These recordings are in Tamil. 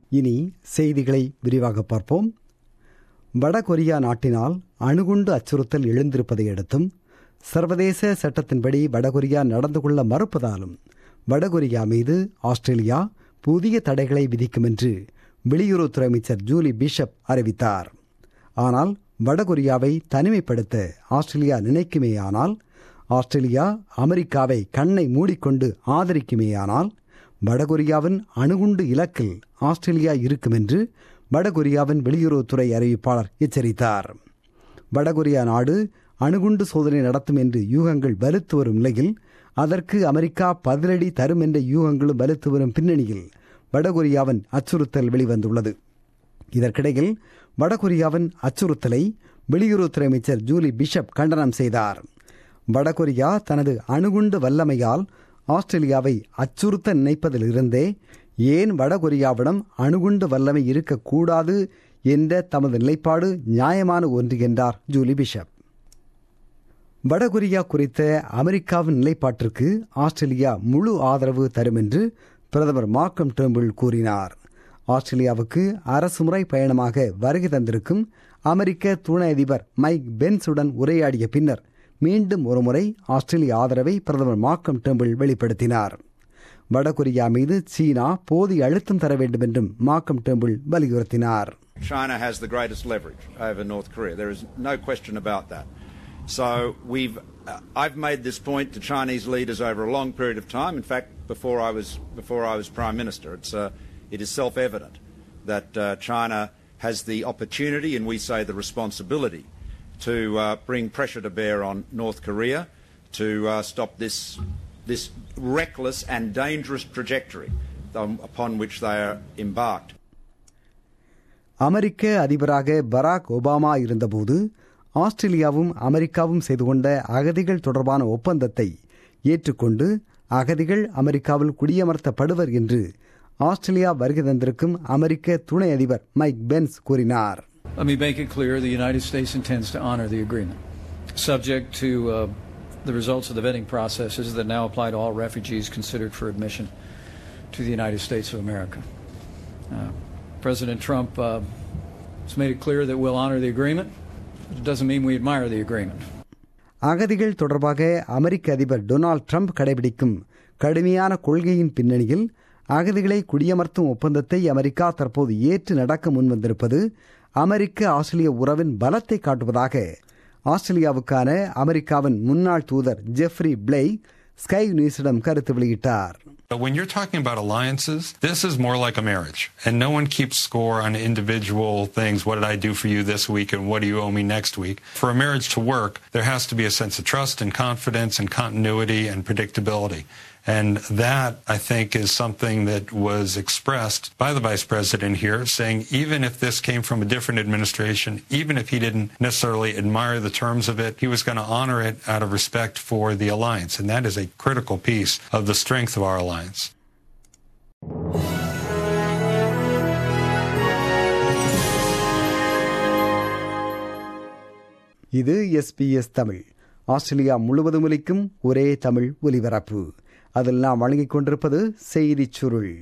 இனி செய்திகளை விரிவாக பார்ப்போம் வடகொரியா நாட்டினால் அணுகுண்டு அச்சுறுத்தல் எழுந்திருப்பதை அடுத்தும் சர்வதேச சட்டத்தின்படி வடகொரியா நடந்து கொள்ள மறுப்பதாலும் வடகொரியா மீது ஆஸ்திரேலியா புதிய தடைகளை விதிக்கும் என்று வெளியுறவுத்துறை அமைச்சர் ஜூலி பிஷப் அறிவித்தார் ஆனால் வடகொரியாவை தனிமைப்படுத்த ஆஸ்திரேலியா நினைக்குமேயானால் ஆஸ்திரேலியா அமெரிக்காவை கண்ணை மூடிக்கொண்டு ஆதரிக்குமேயானால் வடகொரியாவின் அணுகுண்டு இலக்கில் ஆஸ்திரேலியா இருக்கும் என்று வடகொரியாவின் வெளியுறவுத்துறை அறிவிப்பாளர் எச்சரித்தார் வடகொரியா நாடு அணுகுண்டு சோதனை நடத்தும் என்று யூகங்கள் வலுத்து வரும் நிலையில் அதற்கு அமெரிக்கா பதிலடி தரும் என்ற யூகங்களும் வலுத்து வரும் பின்னணியில் வடகொரியாவின் அச்சுறுத்தல் வெளிவந்துள்ளது இதற்கிடையில் வடகொரியாவின் அச்சுறுத்தலை வெளியுறவுத்துறை அமைச்சர் ஜூலி பிஷப் கண்டனம் செய்தார் வடகொரியா தனது அணுகுண்டு வல்லமையால் ஆஸ்திரேலியாவை அச்சுறுத்த நினைப்பதிலிருந்தே ஏன் வடகொரியாவிடம் அணுகுண்டு வல்லமை இருக்கக்கூடாது என்ற தமது நிலைப்பாடு நியாயமான ஒன்று என்றார் ஜூலி பிஷப் வடகொரியா குறித்த அமெரிக்காவின் நிலைப்பாட்டிற்கு ஆஸ்திரேலியா முழு ஆதரவு தரும் என்று பிரதமர் மார்க்கம் டேம்பிள் கூறினார் ஆஸ்திரேலியாவுக்கு அரசுமுறை பயணமாக வருகை தந்திருக்கும் அமெரிக்க துணை அதிபர் மைக் பென்ஸுடன் உரையாடிய பின்னர் மீண்டும் ஒருமுறை ஆஸ்திரேலிய ஆதரவை பிரதமர் மார்க்கம் டேம்பிள் வெளிப்படுத்தினார் வடகொரியா மீது சீனா போதிய அழுத்தம் தர வேண்டும் என்றும் மார்க்கம் டேம்பிள் வலியுறுத்தினார் China has the greatest leverage over North Korea. There is no question about that. So we've, uh, I've made this point to Chinese leaders over a long period of time. In fact, before I was before I was prime minister, it's uh, it is self-evident that uh, China has the opportunity, and we say the responsibility, to uh, bring pressure to bear on North Korea to uh, stop this this reckless and dangerous trajectory um, upon which they are embarked. அமெரிக்க அதிபராக பராக் ஒபாமா இருந்தபோது ஆஸ்திரேலியாவும் அமெரிக்காவும் செய்து கொண்ட அகதிகள் தொடர்பான ஒப்பந்தத்தை ஏற்றுக்கொண்டு அகதிகள் அமெரிக்காவில் குடியமர்த்தப்படுவர் என்று ஆஸ்திரேலியா வருகை தந்திருக்கும் அமெரிக்க துணை அதிபர் மைக் பென்ஸ் கூறினார் Let me make it clear the United States intends to honor the agreement, subject to uh, the results of the vetting processes that now apply to all refugees considered for admission to the United States of America. Uh, President Trump uh, has made it clear that we'll honor the agreement. It doesn't mean we admire the agreement. அகதிகள் தொடர்பாக அமெரிக்க அதிபர் டொனால்ட் ட்ரம்ப் கடைபிடிக்கும் கடுமையான கொள்கையின் பின்னணியில் அகதிகளை குடியமர்த்தும் ஒப்பந்தத்தை அமெரிக்கா தற்போது ஏற்று நடக்க முன்வந்திருப்பது அமெரிக்க ஆஸ்திரேலிய உறவின் பலத்தை காட்டுவதாக ஆஸ்திரேலியாவுக்கான அமெரிக்காவின் முன்னாள் தூதர் ஜெஃப்ரி பிளை ஸ்கை நியூஸிடம் கருத்து வெளியிட்டார் But when you're talking about alliances, this is more like a marriage. And no one keeps score on individual things. What did I do for you this week and what do you owe me next week? For a marriage to work, there has to be a sense of trust and confidence and continuity and predictability. And that, I think, is something that was expressed by the vice president here, saying even if this came from a different administration, even if he didn't necessarily admire the terms of it, he was going to honor it out of respect for the alliance. And that is a critical piece of the strength of our alliance. இது எஸ்பிஎஸ் தமிழ் ஆஸ்திரேலியா முழுவதும் ஒலிக்கும் ஒரே தமிழ் ஒலிபரப்பு அதில் நாம் வழங்கிக் கொண்டிருப்பது செய்திச் சுருள்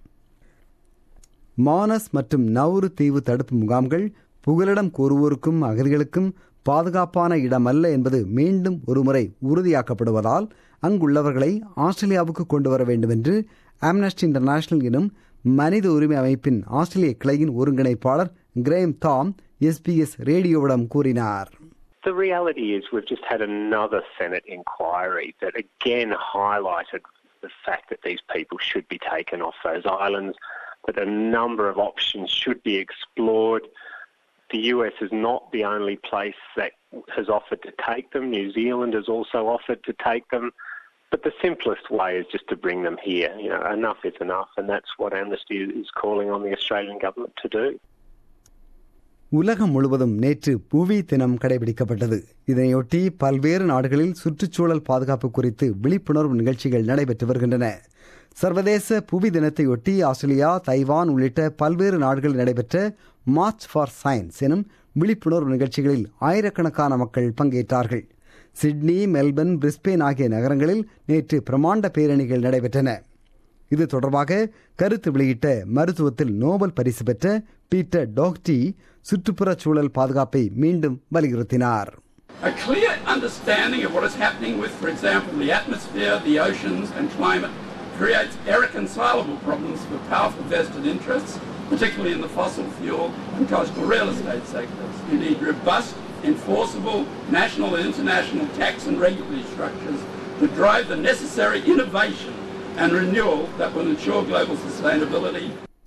மானஸ் மற்றும் நவுரு தீவு தடுப்பு முகாம்கள் புகலிடம் கோருவோருக்கும் அகதிகளுக்கும் பாதுகாப்பான இடமல்ல என்பது மீண்டும் ஒருமுறை உறுதியாக்கப்படுவதால் அங்குள்ளவர்களை ஆஸ்திரேலியாவுக்கு கொண்டு வர வேண்டும் என்று ஆம்னஸ்டி இன்டர்நேஷனல் எனும் மனித உரிமை அமைப்பின் ஆஸ்திரேலிய கிளையின் ஒருங்கிணைப்பாளர் கிரேம் தாம் எஸ்பிஎஸ் ரேடியோவிடம் கூறினார் The reality is we've just had another Senate inquiry that again highlighted the fact that these people should be taken off those islands, that a number of options should be explored. The US is not the only place that has offered to take them. New Zealand has also offered to take them. But the simplest way is just to bring them here. You know, enough is enough, and that's what Amnesty is calling on the Australian government to do. உலகம் முழுவதும் நேற்று புவி தினம் கடைபிடிக்கப்பட்டது இதனையொட்டி பல்வேறு நாடுகளில் சுற்றுச்சூழல் பாதுகாப்பு குறித்து விழிப்புணர்வு நிகழ்ச்சிகள் நடைபெற்று வருகின்றன சர்வதேச புவி தினத்தையொட்டி ஆஸ்திரேலியா தைவான் உள்ளிட்ட பல்வேறு நாடுகளில் நடைபெற்ற மார்ச் ஃபார் சயின்ஸ் எனும் விழிப்புணர்வு நிகழ்ச்சிகளில் ஆயிரக்கணக்கான மக்கள் பங்கேற்றார்கள் சிட்னி மெல்பர்ன் பிரிஸ்பெயின் ஆகிய நகரங்களில் நேற்று பிரமாண்ட பேரணிகள் நடைபெற்றன இது தொடர்பாக கருத்து வெளியிட்ட மருத்துவத்தில் நோபல் பரிசு பெற்ற பீட்டர் டாக்டி சுற்றுப்புறச் சூழல் பாதுகாப்பை மீண்டும் வலியுறுத்தினார் A clear understanding of what is happening with, for example, the atmosphere, the oceans, and climate creates irreconcilable problems for powerful vested interests, particularly in the fossil fuel and coastal real estate sectors. You need robust, enforceable national and international tax and regulatory structures to drive the necessary innovation and renewal that will ensure global sustainability.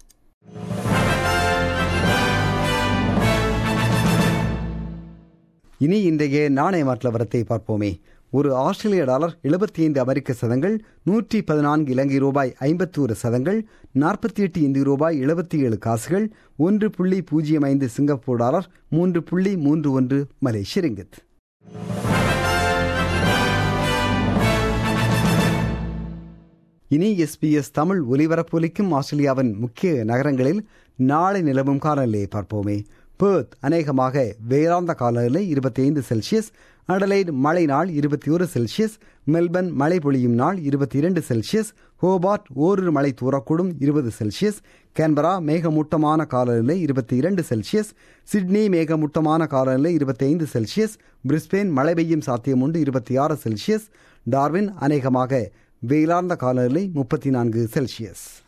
இனி இன்றைய நாணய மாற்ற வரத்தை பார்ப்போமே ஒரு ஆஸ்திரேலிய டாலர் எழுபத்தி ஐந்து அமெரிக்க சதங்கள் நூற்றி பதினான்கு இலங்கை ரூபாய் ஐம்பத்தி ஒரு சதங்கள் நாற்பத்தி எட்டு இந்திய ரூபாய் எழுபத்தி ஏழு காசுகள் ஒன்று புள்ளி பூஜ்ஜியம் ஐந்து சிங்கப்பூர் டாலர் மூன்று புள்ளி மூன்று ஒன்று மலேசிய ரிங்கித் இனி எஸ்பிஎஸ் தமிழ் ஒலிபரப்பொலிக்கும் ஆஸ்திரேலியாவின் முக்கிய நகரங்களில் நாளை நிலவும் காலநிலையை பார்ப்போமே பேர்த் அநேகமாக வேளாந்த காலநிலை இருபத்தி ஐந்து செல்சியஸ் அடலைட் மழை நாள் இருபத்தி ஒரு செல்சியஸ் மெல்பர்ன் மழை பொழியும் நாள் இருபத்தி இரண்டு செல்சியஸ் ஹோபார்ட் ஓரிரு மழை தூரக்கூடும் இருபது செல்சியஸ் கேன்பரா மேகமூட்டமான காலநிலை இருபத்தி இரண்டு செல்சியஸ் சிட்னி மேகமூட்டமான காலநிலை இருபத்தி ஐந்து செல்சியஸ் பிரிஸ்பெயின் மழை பெய்யும் சாத்தியம் உண்டு இருபத்தி ஆறு செல்சியஸ் டார்வின் அநேகமாக வெயிலார்ந்த காலநிலை முப்பத்தி நான்கு செல்சியஸ்